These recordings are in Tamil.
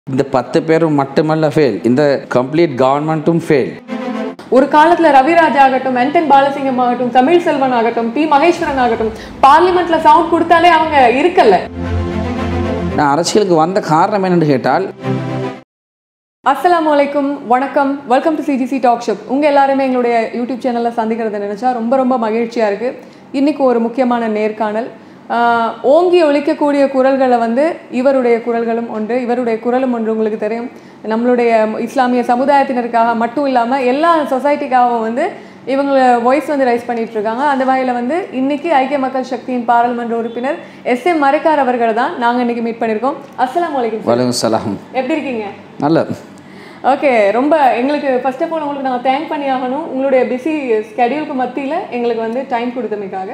இந்த பத்து பேரும் மட்டுமல்ல ஃபெயில் இந்த கம்ப்ளீட் கவர்மெண்ட்டும் ஃபெயில் ஒரு காலத்துல ரவிராஜ் ஆகட்டும் என்டன் பாலசிங்கம் ஆகட்டும் தமிழ் செல்வன் ஆகட்டும் பி மகேஸ்வரன் ஆகட்டும் பார்லிமெண்ட்ல சவுண்ட் கொடுத்தாலே அவங்க இருக்கல நான் அரசியலுக்கு வந்த காரணம் என்னன்னு கேட்டால் அஸ்ஸலாமு அலைக்கும் வணக்கம் welcome to CGC talk shop உங்க எல்லாருமே எங்களுடைய யூடியூப் சேனல்ல சந்திக்கிறத நினைச்சா ரொம்ப ரொம்ப மகிழ்ச்சியா இருக்கு இன்னைக்கு ஒரு முக்கியமான நேர்காணல் ஆஹ் ஓங்கி ஒலிக்கக்கூடிய குரல்களை வந்து இவருடைய குரல்களும் ஒன்று இவருடைய குரலும் ஒன்று உங்களுக்கு தெரியும் நம்மளுடைய இஸ்லாமிய சமுதாயத்தினருக்காக மட்டும் இல்லாம எல்லா சொசைட்டிக்காகவும் வந்து இவங்கள வாய்ஸ் வந்து ரைஸ் பண்ணிட்டு இருக்காங்க அந்த வகையில் வந்து இன்னைக்கு ஐக்கிய மக்கள் சக்தியின் பாராளுமன்ற உறுப்பினர் எஸ் எம் மரைக்கார் அவர்களை தான் நாங்கள் இன்னைக்கு மீட் பண்ணியிருக்கோம் அஸ்ஸலாமு அலைக்கும் sir. வலைக்கம் சலாம் எப்படி இருக்கீங்க நல்ல ஓகே ரொம்ப எங்களுக்கு ஃபர்ஸ்ட் ஆஃப் ஆல் உங்களுக்கு நாங்கள் தேங்க் பண்ணி ஆகணும் உங்களுடைய பிஸி ஸ்கெடியூலுக்கு மத்தியில் எங்களுக்கு வந்து டைம் கொடுத்தமைக்காக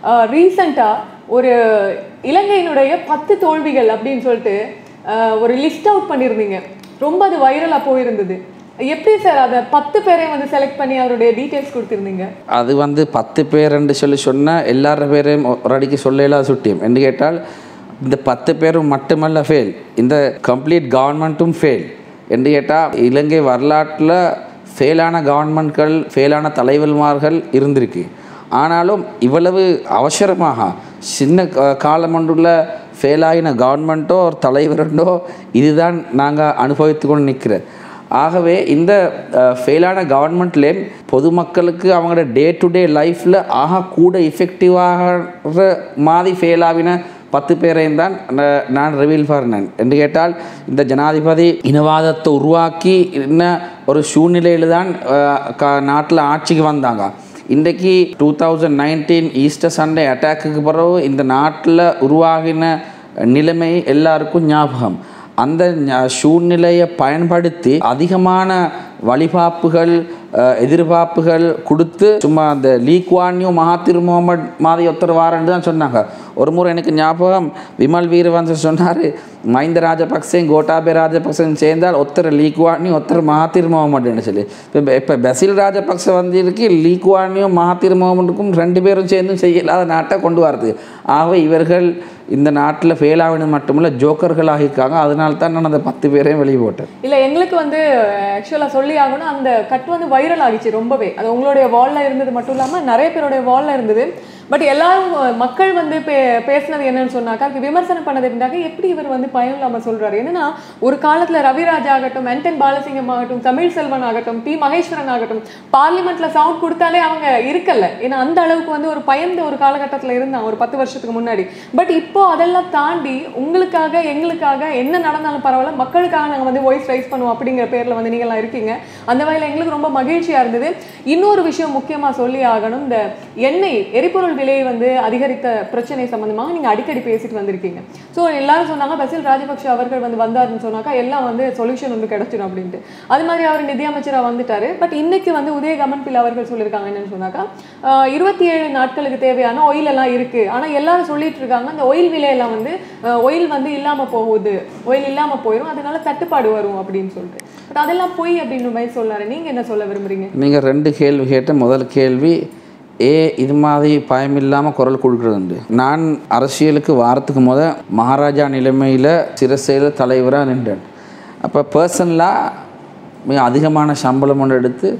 ரீசண்டாக ஒரு இலங்கையினுடைய பத்து தோல்விகள் அப்படின்னு சொல்லிட்டு ஆஹ், ஒரு லிஸ்ட் அவுட் பண்ணியிருந்தீங்க ரொம்ப அது வைரலாக போயிருந்தது எப்படி சார் அதை பத்து பேரை வந்து செலக்ட் பண்ணி அவருடைய டீட்டெயில்ஸ் கொடுத்துருந்தீங்க அது வந்து பத்து பேருன்னு சொல்லி சொன்னால் எல்லார பேரையும் ஒரு அடிக்கு சொல்லலாம் சுட்டியும் என்று கேட்டால் இந்த பத்து பேரும் மட்டுமல்ல ஃபெயில் இந்த கம்ப்ளீட் கவர்மெண்ட்டும் ஃபெயில் என்று கேட்டால் இலங்கை வரலாற்றில் ஃபெயிலான கவர்மெண்ட்கள் ஃபெயிலான தலைவர்மார்கள் இருந்திருக்கு ஆனாலும் இவ்வளவு அவசரமாக சின்ன க- காலம் ஒன்றுள்ள ஃபெயிலாகின கவர்மெண்ட்டோ ஒரு தலைவருண்டோ இதுதான் நாங்கள் அனுபவித்து கொண்டு நிற்கிறோம் ஆகவே இந்த ஃபெயிலான கவர்மெண்ட்லே பொதுமக்களுக்கு அவங்களோட டே டு டே லைஃப்பில் ஆக கூட இஃபெக்டிவாகிற மாதிரி ஃபெயில் ஆகின பத்து பேரையும் தான் ந- நான் ரிவீல் பண்ணேன் என்று கேட்டால் இந்த ஜனாதிபதி இனவாதத்தை உருவாக்கி இன்ன ஒரு சூழ்நிலையில் தான் நாட்டில் ஆட்சிக்கு வந்தாங்க இன்றைக்கு two thousand nineteen Easter Sunday அட்டாக்குக்கு பிறகு இந்த நாட்டில் உருவாகின நிலைமை எல்லாருக்கும் ஞாபகம் அந்த ஞ- சூழ்நிலையை பயன்படுத்தி அதிகமான வழிபாப்புகள் அஹ், எதிர்பார்ப்புகள் கொடுத்து சும்மா அந்த லீக்வான்யூ மகாத்திர் முகமது மாதிரி ஒருத்தர் வாரன்னு தான் சொன்னாங்க ஒரு முறை எனக்கு ஞாபகம் விமல் வீரவன்சன் சொன்னார் மஹிந்த ராஜபக்சேயும் கோட்டாபே ராஜபக்சேயும் சேர்ந்தால் ஒருத்தர் லீக்வானியும் ஒருத்தர் மகாத்திர் முகமதுன்னு சொல்லி இப்போ இப்போ பசில் ராஜபக்ச வந்திருக்கு லீக்வானியும் மகாத்திர் முகமதுக்கும் ரெண்டு பேரும் சேர்ந்து செய்யலாத நாட்டை கொண்டு வரது ஆகவே இவர்கள் இந்த நாட்டில் ஃபெயில் ஆகணும் மட்டுமில்ல ஜோக்கர்கள் ஆகியிருக்காங்க அதனால தான் நான் அந்த பத்து பேரையும் வெளியே போட்டேன் இல்லை எங்களுக்கு வந்து ஆக்சுவலாக சொல்லி ஆகணும் அந்த கட் வந்து வைரல் ஆகிச்சு ரொம்பவே அது உங்களுடைய வால்ல இருந்தது மட்டும் இல்லாமல் நிறைய பேருடைய வால்ல இருந்தது பட் எல்லாரும் அஹ், மக்கள் வந்து பே பேசினது என்னன்னு சொன்னாக்கா அதுக்கு விமர்சனம் பண்ணது இருந்தாக்க எப்படி இவர் வந்து பயம் இல்லாமல் சொல்றாரு என்னன்னா ஒரு காலத்துல ரவிராஜ் ஆகட்டும் என்டன் பாலசிங்கம் ஆகட்டும் தமிழ் செல்வன் ஆகட்டும் பி மகேஸ்வரன் ஆகட்டும் பார்லிமெண்ட்ல சவுண்ட் கொடுத்தாலே அவங்க இருக்கல ஏன்னா அந்த அளவுக்கு வந்து ஒரு பயந்த ஒரு காலகட்டத்தில் இருந்தாங்க ஒரு பத்து வருஷத்துக்கு முன்னாடி பட் இப்போ அதெல்லாம் தாண்டி உங்களுக்காக எங்களுக்காக என்ன நடந்தாலும் பரவாயில்ல மக்களுக்காக நாங்கள் வந்து வாய்ஸ் ரைஸ் பண்ணுவோம் அப்படிங்கிற பேர்ல வந்து நீங்களாம் இருக்கீங்க அந்த வகையில் எங்களுக்கு ரொம்ப மகிழ்ச்சியா இருந்தது இன்னொரு விஷயம் முக்கியமா சொல்லி ஆகணும் இந்த எண்ணெய் எரிபொருள் விலை வந்து அதிகரித்த பிரச்சனை சம்பந்தமாக நீங்க அடிக்கடி பேசிட்டு வந்திருக்கீங்க ஸோ எல்லாரும் சொன்னாங்க பசில் ராஜபக்ஷ அவர்கள் வந்து வந்தாருன்னு சொன்னாக்கா எல்லாம் வந்து சொல்யூஷன் வந்து கிடைச்சிடும் அப்படின்ட்டு அது மாதிரி அவர் நிதியமைச்சரா வந்துட்டாரு பட் இன்னைக்கு வந்து உதய கமன்பில் அவர்கள் சொல்லியிருக்காங்க என்னன்னு சொன்னாக்கா இருபத்தி ஏழு நாட்களுக்கு தேவையான ஆயில் எல்லாம் இருக்கு ஆனா எல்லாரும் சொல்லிட்டு இருக்காங்க அந்த ஆயில் விலையெல்லாம் வந்து ஆயில் வந்து இல்லாம போகுது ஆயில் இல்லாம போயிடும் அதனால தட்டுப்பாடு வரும் அப்படின்னு சொல்லிட்டு பட் அதெல்லாம் பொய் அப்படின்னு மாதிரி சொல்லாரு நீங்க என்ன சொல்ல விரும்புறீங்க நீங்கள் ரெண்டு கேள்வி கேட்ட முதல் கேள்வி ஏ இது மாதிரி பயம் இல்லாமல் குரல் கொடுக்குறதுண்டு நான் அரசியலுக்கு வாரத்துக்கு முத மகாராஜா நிலைமையில் சிரசையில் தலைவராக நின்றேன் அப்போ பர்சனலாக மிக அதிகமான சம்பளம் ஒன்று எடுத்து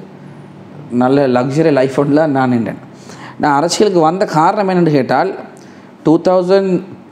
நல்ல லக்ஸரி லைஃப் ஒன்றில் நான் நின்றேன் நான் அரசியலுக்கு வந்த காரணம் என்னென்னு கேட்டால் டூ தௌசண்ட்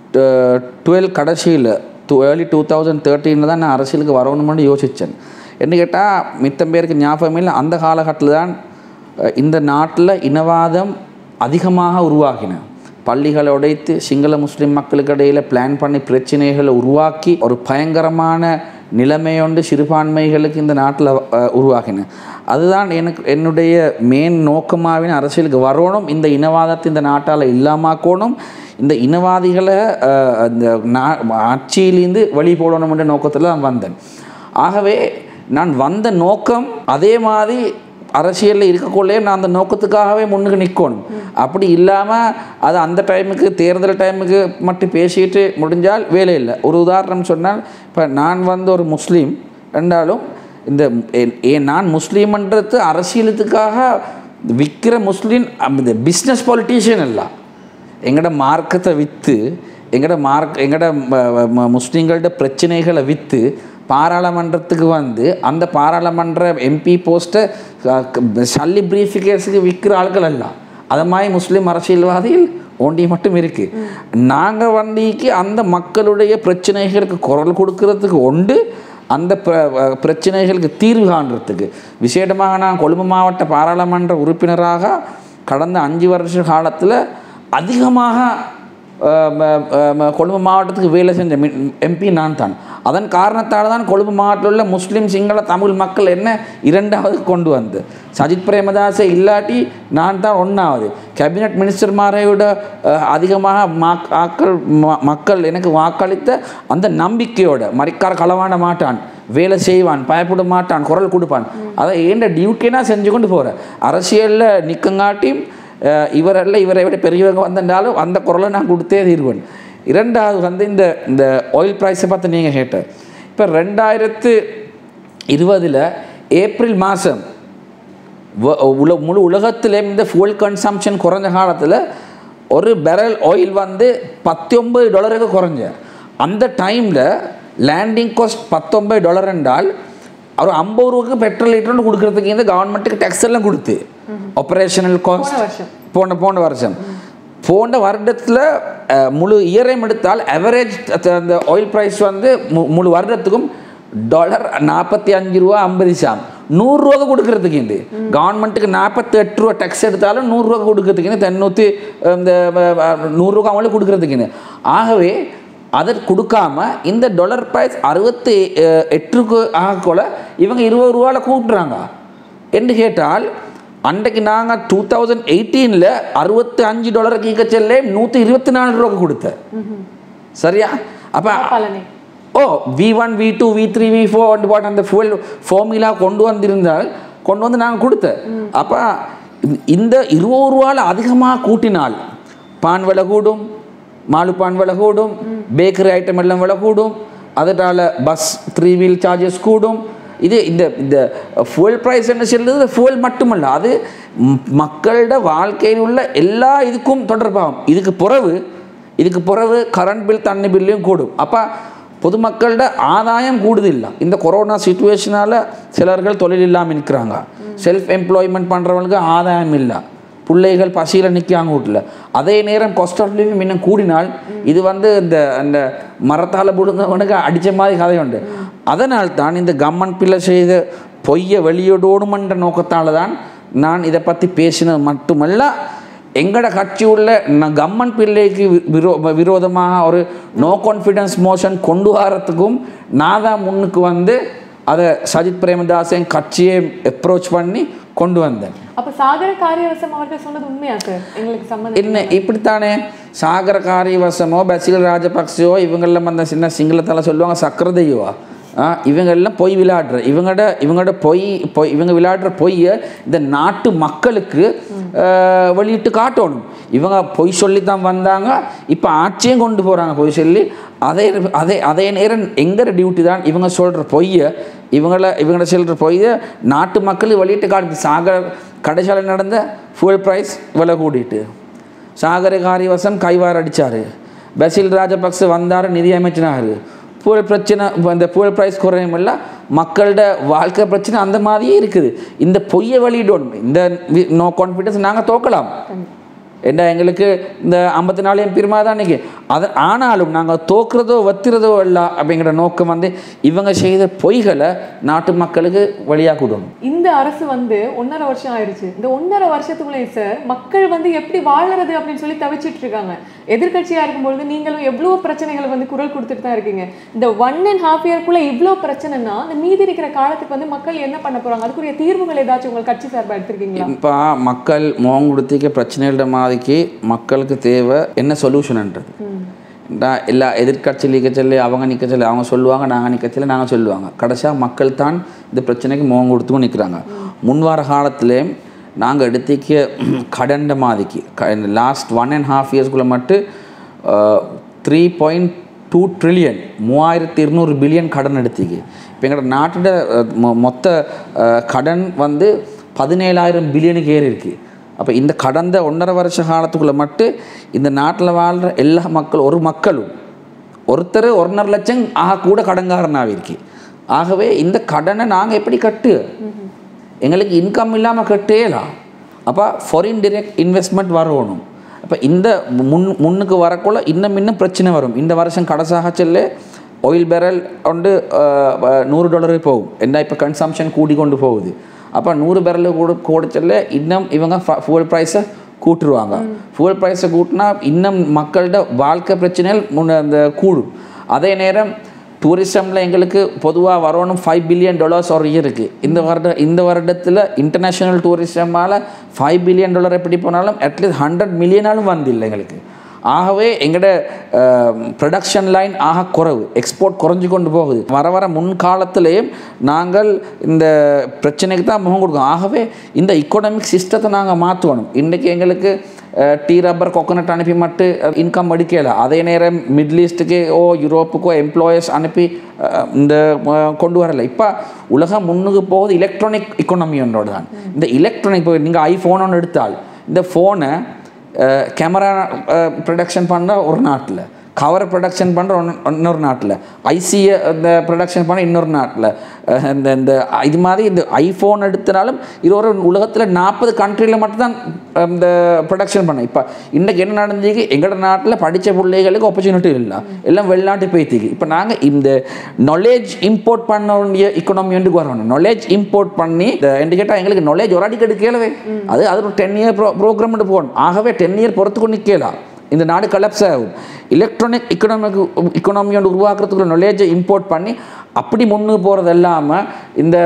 டுவெல் கடைசியில் டூ ஏர்லி டூ தௌசண்ட் தேர்ட்டீனில் தான் நான் அரசியலுக்கு வரணும்னு யோசித்தேன் என்ன கேட்டால் மித்தம் பேருக்கு ஞாபகம் இல்லை அந்த காலகட்டத்தில் தான் அஹ், இந்த நாட்டில் இனவாதம் அதிகமாக உருவாகின பள்ளிகளை உடைத்து சிங்கள முஸ்லீம் மக்களுக்கு இடையில் பிளான் பண்ணி பிரச்சனைகளை உருவாக்கி ஒரு பயங்கரமான நிலைமையொண்டு சிறுபான்மைகளுக்கு இந்த நாட்டில் உருவாகின அதுதான் எனக்கு என்னுடைய மெயின் நோக்கமாகவே அரசியலுக்கு வரணும் இந்த இனவாதத்தை இந்த நாட்டால் இல்லாமாக்கணும் இந்த இனவாதிகளை அஹ், அந்த நா ஆட்சியிலேருந்து வழி போடணும்ன்ற நோக்கத்தில் நான் வந்தேன் ஆகவே நான் வந்த நோக்கம் அதே மாதிரி அரசியலில் இருக்கக்குள்ளே நான் அந்த நோக்கத்துக்காகவே முன்னுக்கு நிற்கணும் அப்படி இல்லாமல் அது அந்த டைமுக்கு தேர்தல் டைமுக்கு மட்டும் பேசிட்டு முடிஞ்சால் வேலை இல்லை ஒரு உதாரணம் சொன்னால் இப்போ நான் வந்து ஒரு முஸ்லீம் என்றாலும் இந்த என்- ஏன் நான் முஸ்லீம்ன்றது அரசியலுக்காக விற்கிற முஸ்லீம் இந்த பிஸ்னஸ் பொலிட்டீஷியன் அல்ல எங்கட மார்க்கத்தை விற்று எங்கட மார்க் எங்கட ம- ம- முஸ்லீம்கள்ட்ட பிரச்சனைகளை விற்று பாராளுமன்றத்துக்கு வந்து அந்த பாராளுமன்ற எம்பி போஸ்ட்டை சல்லி பிரீஃபிகேஸுக்கு விற்கிற ஆட்கள் அல்ல அது மாதிரி முஸ்லீம் அரசியல்வாதிகள் ஒண்டி மட்டும் இருக்கு நாங்கள் வண்டிக்கு அந்த மக்களுடைய பிரச்சனைகளுக்கு குரல் கொடுக்கறதுக்கு உண்டு அந்த பிர- அஹ் பிரச்சனைகளுக்கு தீர்வு காண்றதுக்கு விசேடமாக நான் கொழும்பு மாவட்ட பாராளுமன்ற உறுப்பினராக கடந்த அஞ்சு வருஷ காலத்தில் அதிகமாக அஹ், ம- அஹ், ம- கொழும்பு மாவட்டத்துக்கு வேலை செஞ்ச எம்பி நான் தான் அதன் காரணத்தால் தான் கொழும்பு மாவட்டத்தில் உள்ள முஸ்லீம் சிங்கள தமிழ் மக்கள் என்ன இரண்டாவது கொண்டு வந்து சஜித் பிரேமதாசை இல்லாட்டி நான் தான் ஒன்றாவது கேபினட் மினிஸ்டர்மாரையோட அஹ், அதிகமாக மாக்- ஆக்கள் ம- மக்கள் எனக்கு வாக்களித்த அந்த நம்பிக்கையோட மறிக்கார களவாட மாட்டான் வேலை செய்வான் பயப்பட மாட்டான் குரல் கொடுப்பான் அதை ஏண்ட டியூட்டியை நான் செஞ்சு கொண்டு போகிறேன் அரசியலில் நிற்கங்காட்டியும் அஹ், இவரல்ல இவரை விட பெரியவங்க வந்திருந்தாலும் அந்த குரலை நான் கொடுத்தே தீர்வேன் இரண்டாவது வந்து இந்த இந்த ஆயில் ப்ரைஸை பார்த்து நீங்கள் கேட்ட இப்போ ரெண்டாயிரத்து இருபதில் ஏப்ரல் மாதம் வ- உல முழு உலகத்திலே இந்த fuel கன்சம்ஷன் குறைஞ்ச காலத்தில் ஒரு பெரல் ஆயில் வந்து பத்தொம்பது டாலருக்கு குறைஞ்ச அந்த டைமில் லேண்டிங் காஸ்ட் பத்தொம்பது டாலர் என்றால் ஒரு ஐம்பது ரூபாய்க்கு பெட்ரோல் லிட்டர்னு கொடுக்கறதுக்கு இந்த கவர்மெண்ட்டுக்கு டேக்ஸ் எல்லாம் கொடுத்து ஆப்ரேஷனல் காஸ்ட் போன வருஷம். போன போன வருஷம் போன வருடத்தில் முழு இயரையும் எடுத்தால் அவரேஜ் அந்த ஆயில் ப்ரைஸ் வந்து மு- முழு வருடத்துக்கும் டாலர் நாற்பத்தி அஞ்சு ரூபா ஐம்பது சாம் நூறுரூவா கொடுக்கறதுக்கு இந்த கவர்மெண்ட்டுக்கு நாற்பத்தி எட்டு ரூபா டேக்ஸ் எடுத்தாலும் நூறுரூவா கொடுக்கறதுக்கு இந்த தொண்ணூற்றி இந்த நூறுரூவா அவங்களே கொடுக்கறதுக்கு ஆகவே அதை கொடுக்காம இந்த டாலர் ப்ரைஸ் அறுபத்தி அஹ், எட்டுக்கு ஆகக்கூட இவங்க இருபது ரூபாவில் கூப்பிட்றாங்க என்று கேட்டால் அன்றைக்கு நாங்கள் டூ தௌசண்ட் எயிட்டீனில் அறுபத்தி அஞ்சு டாலர் கீக்க செல்ல நூற்றி இருபத்தி நாலு ரூபாய்க்கு கொடுத்தேன் சரியா அப்போ பலனே ஓ V one V two V three V four போட்டு அந்த ஃபுல் ஃபார்முலா கொண்டு வந்திருந்தால் கொண்டு வந்து நாங்கள் கொடுத்தேன் அப்போ இந்த இருபது ரூபாவில் அதிகமாக கூட்டினால் பான் விலை கூடும் மாலு பான் விலை கூடும் பேக்கரி ஐட்டம் எல்லாம் விலை கூடும் அதனால பஸ் த்ரீ வீல் சார்ஜஸ் கூடும் இது இந்த இந்த ஃபுவல் ப்ரைஸ் என்ன சொல்லுது ஃபுவல் மட்டுமல்ல அது ம்- மக்களோட வாழ்க்கையில் உள்ள எல்லா இதுக்கும் தொடர்பாகும் இதுக்கு பிறகு இதுக்கு பிறகு கரண்ட் பில் தண்ணி பில்லையும் கூடும் அப்போ பொதுமக்களோட ஆதாயம் கூடுதில்லை இந்த கொரோனா சுச்சுவேஷனால் சிலர்கள் தொழில் இல்லாமல் நிற்கிறாங்க செல்ஃப் எம்ப்ளாய்மெண்ட் பண்ணுறவங்களுக்கு ஆதாயம் இல்லை பிள்ளைகள் பசியில் நிற்காங்க வீட்டில் அதே நேரம் காஸ்ட் ஆஃப் லிவிங் இன்னும் கூடினால் இது வந்து இந்த அந்த மரத்தால் புடுங்கவனுக்கு அடித்த மாதிரி கதை உண்டு அதனால் தான் இந்த கம்மன் பிள்ளை செய்த பொய்யை வெளியிடோடுமன்ற நோக்கத்தால் தான் நான் இதை பற்றி பேசினது மட்டுமல்ல எங்கட கட்சி உள்ள ந- கம்மன் பிள்ளைக்கு வி- விரோ விரோதமாக ஒரு நோ கான்ஃபிடன்ஸ் மோஷன் கொண்டு வரத்துக்கும் நான் தான் முன்னுக்கு வந்து அதை சஜித் பிரேமதாசன் கட்சியை அப்ரோச் பண்ணி கொண்டு வந்தேன் அப்ப சாகர காரியவசம் அவர்கள் சொன்னது உண்மையா சார் எங்களுக்கு சம்மந்தம் என்ன இப்படித்தானே சாகர காரியவசமோ பசில் ராஜபக்சோ இவங்கெல்லாம் அந்த சின்ன சிங்களத்தால் சொல்லுவாங்க சக்கரதையோவா ஆ இவங்க எல்லாம் பொய் விளையாடுற இவங்களோட இவங்களோட பொய் பொய் இவங்க விளையாடுற பொய்யை இந்த நாட்டு மக்களுக்கு ஆஹ், வெளியிட்டு காட்டணும் இவங்க பொய் சொல்லி தான் வந்தாங்க இப்போ ஆட்சியும் கொண்டு போகிறாங்க பொய் சொல்லி அதே அதே அதே நேரம் எங்கிற டியூட்டி தான் இவங்க சொல்கிற பொய்யை இவங்கள இவங்கள சொல்கிற பொய்யை நாட்டு மக்களுக்கு வெளியிட்டு காட்டு சாகர கடைசாலை நடந்த ஃபுல் ப்ரைஸ் விலை கூட்டிட்டு சாகர காரியவசம் கைவார் அடிச்சாரு பசில் ராஜபக்ச வந்தார் நிதி அமைச்சினாரு புயல் பிரச்சனை இந்த புயல் ப்ரைஸ் குறையும் இல்லை மக்களோட வாழ்க்கை பிரச்சனை அந்த மாதிரியே இருக்குது இந்த பொய்யை வெளியிடணும் இந்த நோ கான்ஃபிடன்ஸ் நாங்கள் தோக்கலாம் என்ன எங்களுக்கு இந்த ஐம்பத்தி நாலு எம்பிருமா தான் இன்னைக்கு அது ஆனாலும் நாங்கள் தோக்குறதோ வத்துறதோ இல்லை அப்படிங்கிற நோக்கம் வந்து இவங்க செய்த பொய்களை நாட்டு மக்களுக்கு வழியாக கொடுக்கணும் இந்த அரசு வந்து ஒன்னரை வருஷம் ஆயிடுச்சு இந்த ஒன்னரை வருஷத்துக்குள்ளே சார் மக்கள் வந்து எப்படி வாழறது அப்படின்னு சொல்லி தவிச்சிட்டு இருக்காங்க எதிர்க்கட்சியா இருக்கும்பொழுது நீங்களும் எவ்வளவு பிரச்சனைகளை வந்து குரல் கொடுத்துட்டு தான் இருக்கீங்க இந்த ஒன் அண்ட் ஹாஃப் இயர்க்குள்ள இவ்வளோ பிரச்சனைனா இந்த மீதி இருக்கிற காலத்துக்கு வந்து மக்கள் என்ன பண்ண போறாங்க அதுக்குரிய தீர்வுகள் ஏதாச்சும் உங்கள் கட்சி சார்பா எடுத்திருக்கீங்களா இப்போ மக்கள் முகம் கொடுத்திக்க பிரச்சனைகள மாதிரிக்கு மக்களுக்கு தேவை என்ன சொல்யூஷன்ன்றது நான் எல்லா எதிர்க்கட்சி நிற்க சொல்லி அவங்க நிற்க சொல்லி அவங்க சொல்லுவாங்க நாங்கள் நிற்க சொல்லி நாங்கள் சொல்லுவாங்க கடைசியாக மக்கள் தான் இந்த பிரச்சனைக்கு முகம் கொடுத்துக்கும் நிற்கிறாங்க முன்வார காலத்திலே நாங்கள் எடுத்திக்க கடண்ட மாதிரிக்கு இந்த லாஸ்ட் ஒன் அண்ட் ஹாஃப் இயர்ஸ்க்குள்ளே மட்டும் த்ரீ பாயிண்ட் டூ ட்ரில்லியன் மூவாயிரத்தி இருநூறு பில்லியன் கடன் எடுத்திக்கு இப்போ எங்களோட நாட்டோட அஹ், மொ- மொத்த அஹ், கடன் வந்து பதினேழாயிரம் பில்லியனுக்கு ஏறி இருக்கு அப்போ இந்த கடந்த ஒன்றரை வருஷ காலத்துக்குள்ளே மட்டும் இந்த நாட்டில் வாழ்கிற எல்லா மக்கள் ஒரு மக்களும் ஒருத்தர் ஒன்றரை லட்சம் ஆக கூட கடன்காரனாக இருக்கு ஆகவே இந்த கடனை நாங்கள் எப்படி கட்டு எங்களுக்கு இன்கம் இல்லாமல் கட்டேலாம் அப்போ ஃபாரின் டிரெக்ட் இன்வெஸ்ட்மெண்ட் வரணும் அப்போ இந்த முன் முன்னுக்கு வரக்குள்ள இன்னும் இன்னும் பிரச்சனை வரும் இந்த வருஷம் கடைசாக செல்ல ஆயில் பேரல் வந்து அஹ், நூறு டாலரே போகும் என்ன இப்போ கன்சம்ஷன் கூடி கொண்டு போகுது அப்போ நூறு பேரல் கூட கூட செல்ல இன்னும் இவங்க ஃபுவல் ப்ரைஸை கூட்டுருவாங்க ஃபுவல் ப்ரைஸை கூட்டினா இன்னும் மக்கள்கிட்ட வாழ்க்கை பிரச்சனைகள் முன்ன அந்த கூடும் அதே நேரம் டூரிசமில் எங்களுக்கு பொதுவாக வரணும் ஃபைவ் பில்லியன் டாலர்ஸ் ஒரு இயருக்கு இந்த வருட இந்த வருடத்தில் இன்டர்நேஷ்னல் டூரிசமால் ஃபைவ் பில்லியன் டாலர் எப்படி போனாலும் அட்லீஸ்ட் ஹண்ட்ரட் மில்லியனாலும் வந்தில்லை எங்களுக்கு ஆகவே எங்களோட ப்ரொடக்ஷன் லைன் ஆக குறைவு எக்ஸ்போர்ட் குறைஞ்சு கொண்டு போகுது வர வர முன்காலத்திலேயும் நாங்கள் இந்த பிரச்சனைக்கு தான் முகம் கொடுக்கோம் ஆகவே இந்த இக்கனாமிக் சிஸ்டத்தை நாங்கள் மாற்றணும் இன்றைக்கி எங்களுக்கு டீ ரப்பர் கோகோனட் அனுப்பி மட்டும் இன்கம் அடிக்கல அதே நேரம் மிடில் ஈஸ்ட்டுக்கு ஓ யூரோப்புக்கோ எம்ப்ளாயர்ஸ் அனுப்பி அஹ், இந்த அஹ், கொண்டு வரல இப்போ உலகம் முன்னுக்கு போகுது எலக்ட்ரானிக் இக்கனாமியோட தான் இந்த எலக்ட்ரானிக் இப்போ நீங்கள் ஐஃபோன் ஒன்று எடுத்தால் இந்த ஃபோனை கேமரா ப்ரொடக்ஷன் பண்ணுற ஒரு நாட்டில் கவர் ப்ரொடக்ஷன் பண்ணுற இன்னொரு நாட்டில் ஐசியை இந்த ப்ரொடக்ஷன் பண்ண இன்னொரு நாட்டில் இந்த இந்த இது மாதிரி இந்த ஐஃபோன் எடுத்தனாலும் இது ஒரு உலகத்தில் நாற்பது கண்ட்ரியில் மட்டும்தான் அஹ், இந்த ப்ரொடக்ஷன் பண்ண இப்போ இன்றைக்கு என்ன நடந்துச்சு எங்களோட நாட்டில் படித்த பிள்ளைகளுக்கு ஆப்பர்ச்சுனிட்டி இல்லை எல்லாம் வெளிநாட்டு போய்த்திக்கு இப்போ நாங்கள் இந்த நாலேஜ் இம்போர்ட் பண்ண வேண்டிய இக்கனாமி வந்து வரணும் நாலேஜ் இம்போர்ட் பண்ணி இந்த என்று கேட்டால் எங்களுக்கு நாலேஜ் ஒரு அடிக்கு எடுக்கலவே அது அது ஒரு டென் இயர் ப்ரோ ப்ரோக்ராம் போகணும் ஆகவே டென் இயர் பொறுத்துக்கு நிற்கலாம் இந்த நாடு கலப்ஸ் ஆகும் எலக்ட்ரானிக் இக்கனாமிக் இக்கனாமியோட உருவாக்குறதுக்குள்ள நாலேஜை இம்போர்ட் பண்ணி அப்படி முன்னுக்கு போகிறது இல்லாமல் இந்த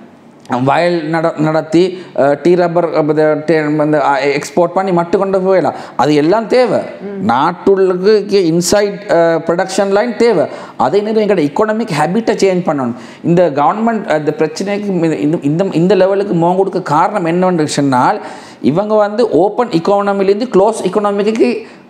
வயல் நட நடத்தி டீ ரப்பர் அந்த எக்ஸ்போர்ட் பண்ணி மட்டும் கொண்டு போயிடலாம் அது எல்லாம் தேவை நாட்டுக்கு இன்சைட் ப்ரொடக்ஷன் லைன் தேவை அதே நேரம் எங்களோட இக்கனாமிக் ஹேபிட்டை சேஞ்ச் பண்ணணும் இந்த கவர்மெண்ட் இந்த பிரச்சனைக்கு இந்த- இந்த இந்த லெவலுக்கு மோகம் கொடுக்க காரணம் என்னன்னு சொன்னால் இவங்க வந்து ஓப்பன் இக்கானமிலேருந்து க்ளோஸ் இக்கனாமிக்கு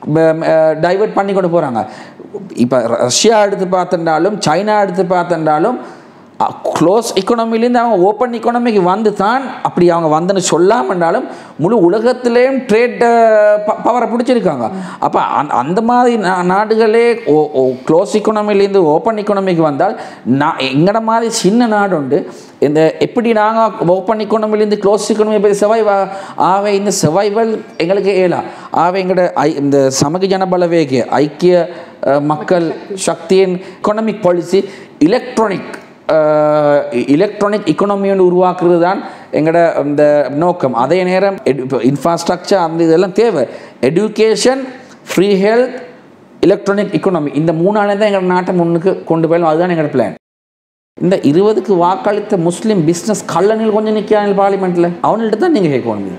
டைவர்ட் பண்ணி கொண்டு போகிறாங்க இப்போ ரஷ்யா எடுத்து பார்த்துட்டாலும் சைனா எடுத்து பார்த்துட்டாலும் க்ளோஸ் இக்கனாமிலேருந்து அவங்க ஓப்பன் இக்கனாமிக்கு வந்து தான் அப்படி அவங்க வந்துன்னு சொல்லாமண்டாலும் முழு உலகத்திலேயும் ட்ரேட் பவரை பிடிச்சிருக்காங்க அப்போ அந்த அந்த மாதிரி நா- நாடுகளே ஓ ஓ க்ளோஸ் இக்கனாமிலேருந்து ஓப்பன் இக்கனாமிக்கு வந்தால் நான் எங்கட மாதிரி சின்ன நாடு உண்டு இந்த எப்படி நாங்கள் ஓப்பன் இக்கனாமிலேருந்து க்ளோஸ் இக்கனாமி பற்றி சர்வைவ் ஆவே இந்த சர்வைவல் எங்களுக்கு ஏலா ஆவே எங்களோட ஐ இந்த சமக ஜனபலவேக ஐக்கிய அஹ், மக்கள் சக்தியின் எக்கனாமிக் பாலிசி எலக்ட்ரானிக் எலக்ட்ரானிக் இக்கனாமியோடு உருவாக்குறது தான் எங்களோட இந்த நோக்கம் அதே நேரம் இன்ஃப்ராஸ்ட்ரக்சர் அந்த இதெல்லாம் தேவை education free health electronic economy இந்த மூணாலே தான் எங்கள் நாட்டை முன்னுக்கு கொண்டு போயிடும் அதுதான் எங்களோட பிளான் இந்த இருபதுக்கு வாக்களித்த முஸ்லீம் பிஸ்னஸ் கல்லணில் கொஞ்சம் நிற்கிறாங்க பார்லிமெண்ட்டில் அவங்கள்ட்ட தான் நீங்கள் கேட்கணும்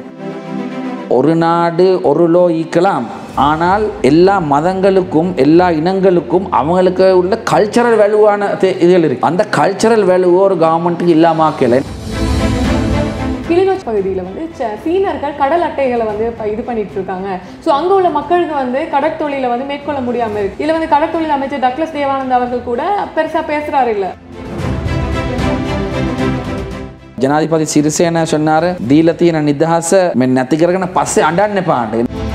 ஒரு நாடு ஒரு லோ ஈக்கலாம் ஆனால் எல்லா மதங்களுக்கும் எல்லா இனங்களுக்கும் அவங்களுக்கு உள்ள கல்ச்சரல் வேல்யூவான தே- இதுகள் இருக்கு அந்த கல்ச்சரல் வேல்யூ ஒரு கவர்மெண்ட்டுக்கு இல்லாமக்கல கிளிநொச்சி பகுதியில் வந்து ச- சீனர்கள் கடல் அட்டைகளை வந்து இப்ப இது பண்ணிட்டு இருக்காங்க ஸோ அங்கே உள்ள மக்களுக்கு வந்து கடற்தொழிலை வந்து மேற்கொள்ள முடியாம இருக்கு இதில் வந்து கடற்தொழில் அமைச்சர் டக்ளஸ் தேவானந்த் அவர்கள் கூட பெருசா பேசுறாரு இல்ல ජනාධිපති සිරිසේන சொன்னாரு දීලා තියෙන නිදහස මෙ නැති කරගෙන පස්සේ අඩන්න පාට